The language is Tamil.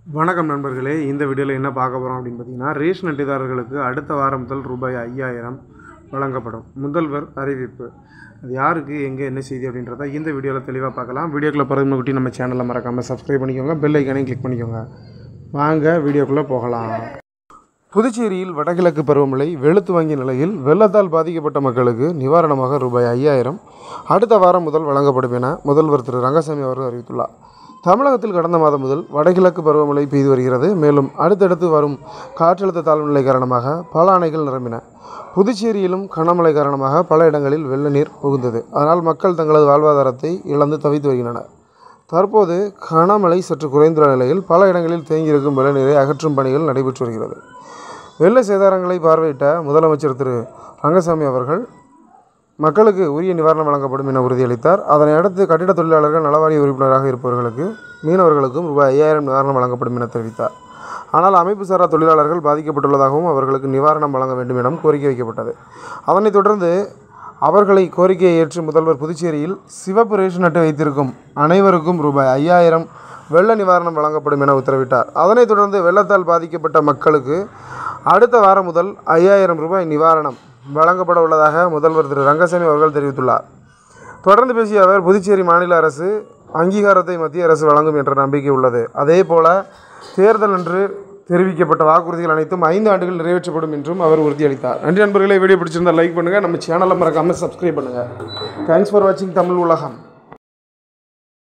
வணக்கம் நண்பர்களே இந்த வீடியோவில் என்ன பார்க்க போகிறோம் அப்படின்னு பார்த்தீங்கன்னா ரேஷன் அட்டைதாரர்களுக்கு அடுத்த வாரம் முதல் ரூபாய் ஐயாயிரம் வழங்கப்படும் முதல்வர் அறிவிப்பு அது யாருக்கு எங்கே என்ன செய்தி அப்படின்றத இந்த வீடியோவில் தெளிவாக பார்க்கலாம் வீடியோக்குள்ளே பிறகு குட்டி நம்ம சேனலை மறக்காமல் சப்ஸ்கிரைப் பண்ணிக்கோங்க பெல் ஐக்கானையும் கிளிக் பண்ணிக்கோங்க வாங்க வீடியோக்குள்ளே போகலாம் புதுச்சேரியில் வடகிழக்கு பருவமழை வெளுத்து வாங்கிய நிலையில் வெள்ளத்தால் பாதிக்கப்பட்ட மக்களுக்கு நிவாரணமாக ரூபாய் ஐயாயிரம் அடுத்த வாரம் முதல் வழங்கப்படும் என முதல்வர் திரு ரங்கசாமி அவர்கள் அறிவித்துள்ளார் தமிழகத்தில் கடந்த மாதம் முதல் வடகிழக்கு பருவமழை பெய்து வருகிறது மேலும் அடுத்தடுத்து வரும் காற்றழுத்த தாழ்வு நிலை காரணமாக பல அணைகள் நிரம்பின புதுச்சேரியிலும் கனமழை காரணமாக பல இடங்களில் வெள்ள நீர் புகுந்தது அதனால் மக்கள் தங்களது வாழ்வாதாரத்தை இழந்து தவித்து வருகின்றனர் தற்போது கனமழை சற்று குறைந்துள்ள நிலையில் பல இடங்களில் தேங்கியிருக்கும் வெள்ள நீரை அகற்றும் பணிகள் நடைபெற்று வருகிறது வெள்ள சேதாரங்களை பார்வையிட்ட முதலமைச்சர் திரு ரங்கசாமி அவர்கள் மக்களுக்கு உரிய நிவாரணம் வழங்கப்படும் என உறுதியளித்தார் அதனை அடுத்து கட்டிட தொழிலாளர்கள் நலவாரிய உறுப்பினராக இருப்பவர்களுக்கு மீனவர்களுக்கும் ரூபாய் ஐயாயிரம் நிவாரணம் வழங்கப்படும் என தெரிவித்தார் ஆனால் அமைப்பு சாரா தொழிலாளர்கள் பாதிக்கப்பட்டுள்ளதாகவும் அவர்களுக்கு நிவாரணம் வழங்க வேண்டும் எனவும் கோரிக்கை வைக்கப்பட்டது அதனைத் தொடர்ந்து அவர்களை கோரிக்கையை ஏற்று முதல்வர் புதுச்சேரியில் சிவப்பு ரேஷன் அட்டை வைத்திருக்கும் அனைவருக்கும் ரூபாய் ஐயாயிரம் வெள்ள நிவாரணம் வழங்கப்படும் என உத்தரவிட்டார் அதனைத் தொடர்ந்து வெள்ளத்தால் பாதிக்கப்பட்ட மக்களுக்கு அடுத்த வாரம் முதல் ஐயாயிரம் ரூபாய் நிவாரணம் வழங்கப்பட உள்ளதாக முதல்வர் திரு ரங்கசாமி அவர்கள் தெரிவித்துள்ளார் தொடர்ந்து பேசிய அவர் புதுச்சேரி மாநில அரசு அங்கீகாரத்தை மத்திய அரசு வழங்கும் என்ற நம்பிக்கை உள்ளது அதே போல தேர்தல் அன்று தெரிவிக்கப்பட்ட வாக்குறுதிகள் அனைத்தும் ஐந்து ஆண்டுகள் நிறைவேற்றப்படும் என்றும் அவர் உறுதியளித்தார் நன்றி நண்பர்களே வீடியோ பிடிச்சிருந்தா லைக் பண்ணுங்கள் நம்ம சேனலை மறக்காமல் சப்ஸ்கிரைப் பண்ணுங்கள் தேங்க்ஸ் ஃபார் வாட்சிங் தமிழ் உலகம்